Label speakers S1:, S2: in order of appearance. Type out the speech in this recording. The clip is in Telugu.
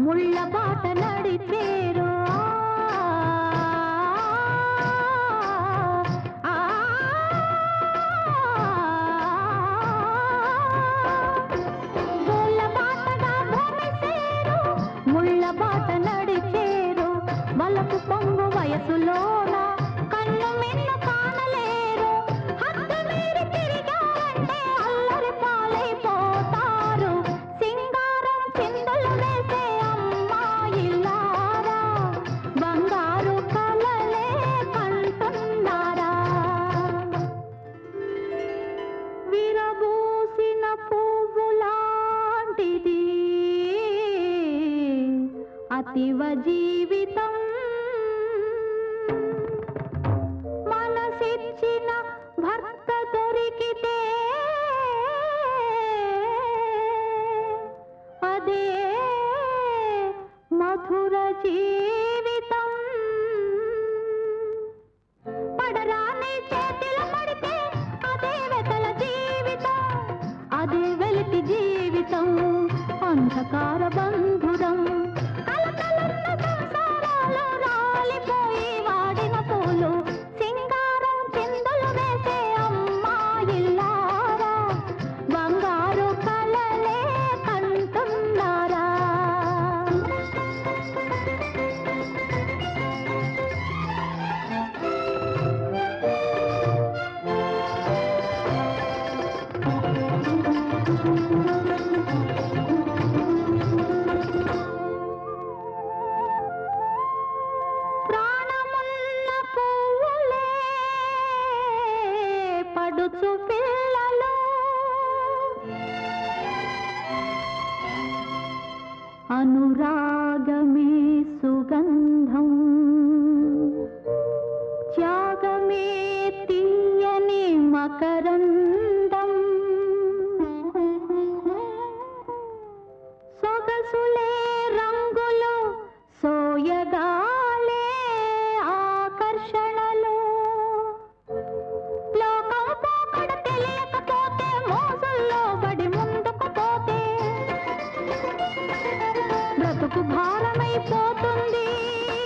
S1: ముళ్ళ బాట నడిచేరు ఆ, ముళ్ళ బాటగా భూమి సేరు ముళ్ళ బాట నడిచేరు వలపు పొంగు వయసులోన కన్ను మిన్ను కానలేరు హద్దు మీరి తిరిగారంటే అల్లరి పాలైపోతారు సింగారం చిందులు వేసే అమ్మాయిలారా బంగారు కలలే కంటున్నారా విరబూసిన పువ్వులాంటిది అతివ జీవితం మనసిచ్చిన భర్త దొరికితే అదే మధుర జీవితం పడరాని చేతిలో పడితే అదే వెతల జీవితం అదే వెలితి జీవితం అంధకార బంధురం కలకలున్న సంసారాలు రాలిపోయి వాడిన పూలు సింగారం చిందులు వేసే అమ్మాయిల్లారా బంగారు కలలే కంటున్నారా ప్రాణమున్న పువ్వులే పడుచు పిల్లలు అనురాగమే సుగంధం త్యాగమే తీయని మకరందం సొగసులే రంగులు సోయగాలే ఆకర్షణలు లోకం పోకడ తెలియకపోతే మోసల్లో పడి ముందుకు పోతే బ్రతుకు భారమైపోతుంది